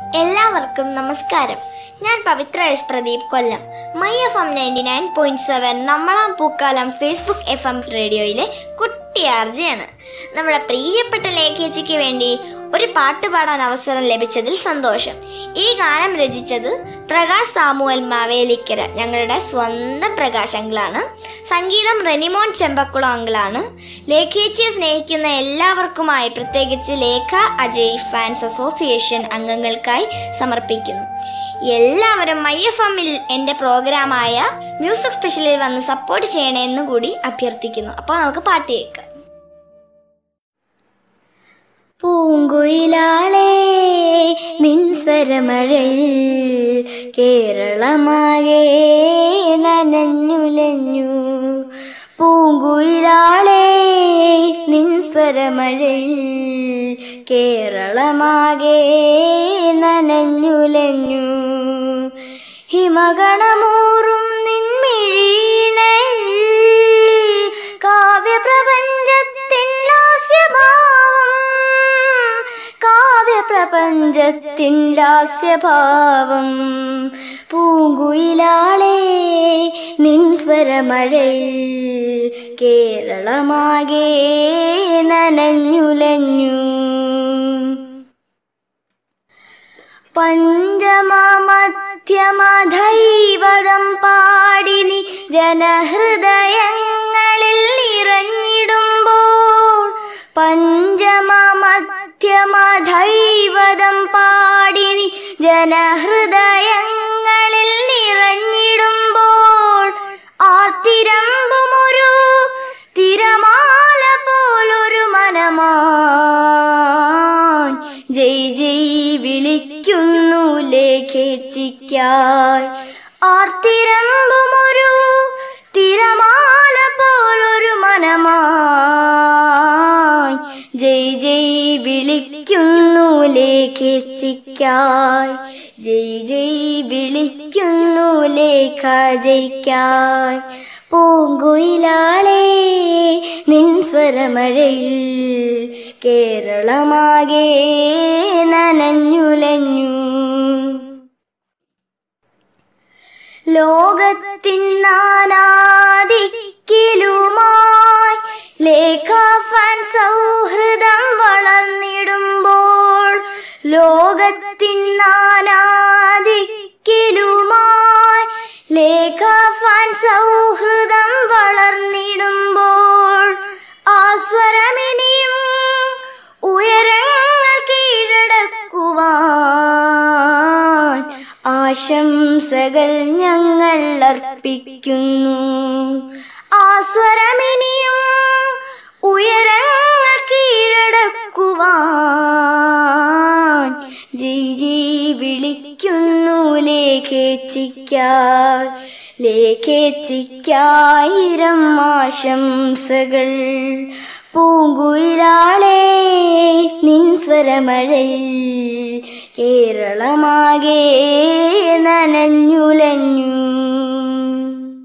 എല്ലാവർക്കും നമസ്കാരം ഞാൻ Pavithra S Pradeep Kollam my F M ninety nine point seven നമ്മളാം പൂക്കാലം ഫേസ്ബുക്ക് എഫ് എം റേഡിയോയിലെ കുട്ടി ആർജയാണ് നമ്മുടെ പ്രിയപ്പെട്ട ലേഖേച്ചിക്ക് വേണ്ടി ഒരു പാട്ട് പാടാൻ അവസരം ലഭിച്ചതിൽ സന്തോഷം ഈ ഗാനം രചിച്ചത് പ്രകാശ് സാമുവൽ മാവേലിക്കര ഞങ്ങളുടെ സ്വന്തം പ്രകാശ് അങ്കിളാണ് സംഗീതം റെനിമോൻ ചെമ്പക്കുളം അങ്കിളാണ് ലേഖേച്ചിയെ സ്നേഹിക്കുന്ന എല്ലാവർക്കുമായി പ്രത്യേകിച്ച് ലേഖ അജയ് ഫാൻസ് അസോസിയേഷൻ അംഗങ്ങൾക്കായി സമർപ്പിക്കുന്നു എല്ലാവരും ഐ എഫ് എമ്മിൽ എൻ്റെ പ്രോഗ്രാമായ മ്യൂസിക് സ്പെഷ്യലിൽ വന്ന് സപ്പോർട്ട് ചെയ്യണമെന്ന് കൂടി അഭ്യർത്ഥിക്കുന്നു അപ്പോൾ നമുക്ക് പാട്ട് കേൾക്കാം പൂങ്കുയിലാളേ നിൻ സ്വരമഴയിൽ കേരളമാകെ നനഞ്ഞുലഞ്ഞു പൂങ്കുയിലാളേ നിൻ സ്വരമഴയിൽ കേരളമാകെ നനഞ്ഞുലഞ്ഞു ഹിമഗണമൂറും നിൻമിഴീണൽ കാവ്യപ്രപഞ്ചത്തിൻ ലാസ്യഭാവം കാവ്യപ്രപഞ്ചത്തിൻ ലാസ്യഭാവം പൂങ്കുയിലാളേ നിൻ സ്വരമഴയിൽ കേരളമാകെ നനഞ്ഞുലഞ്ഞു പഞ്ചമധ്യമധൈവതം പാടിനി ജനഹൃദയങ്ങളിൽ നിറഞ്ഞിടുമ്പോൾ പഞ്ചമധ്യമധൈവതം പാടിനി ജനഹൃദയങ്ങളിൽ നിറഞ്ഞിടുമ്പോൾ ആർത്തിരമ്പുമൊരു തിരമാല പോലൊരു മനമാൻ ജയ് ജയ് വിളിക്കുന്നു ലേഖിച്ചിക്കായി ആർത്തിരമ്പുമൊരു തിരമാല പോലൊരു മനമായി ജയ് ജയ് വിളിക്കുന്നു ലേഖിച്ചിക്കായി ജയ് ജയ് വിളിക്കുന്നു ലേഖ ജയിക്കായി പൂങ്കുയിലാളേ നിൻ സ്വരമഴയിൽ കേരളമാകെ നനഞ്ഞുലഞ്ഞു ലോകത്തിൻ നാനാദിക്കിലുമായി ലേഖാഫാൻ സൗഹൃദം വളർന്നിടുമ്പോൾ ലോകത്തിൻ നാനാദിക്കിലുമായി ലേഖാഫാൻ സൗഹൃദം വളർന്നിടുമ്പോൾ ആസ്വരമിനിയും ഉയരങ്ങൾ കീഴടക്കുവാൻ ആശംസകൾ ഞങ്ങൾ അർപ്പിക്കുന്നു ആസ്വരമിനിയും ഉയരങ്ങൾ കീഴടക്കുവാൻ ജയ് ജയ് വിളിക്കുന്നു ലേഖേച്ചിക്കായി ലേഖേച്ചിക്കായിരം ആശംസകൾ പൂങ്കുയിലാളേ നിൻ സ്വരമഴയിൽ കേരളമാകെ നനഞ്ഞുലഞ്ഞു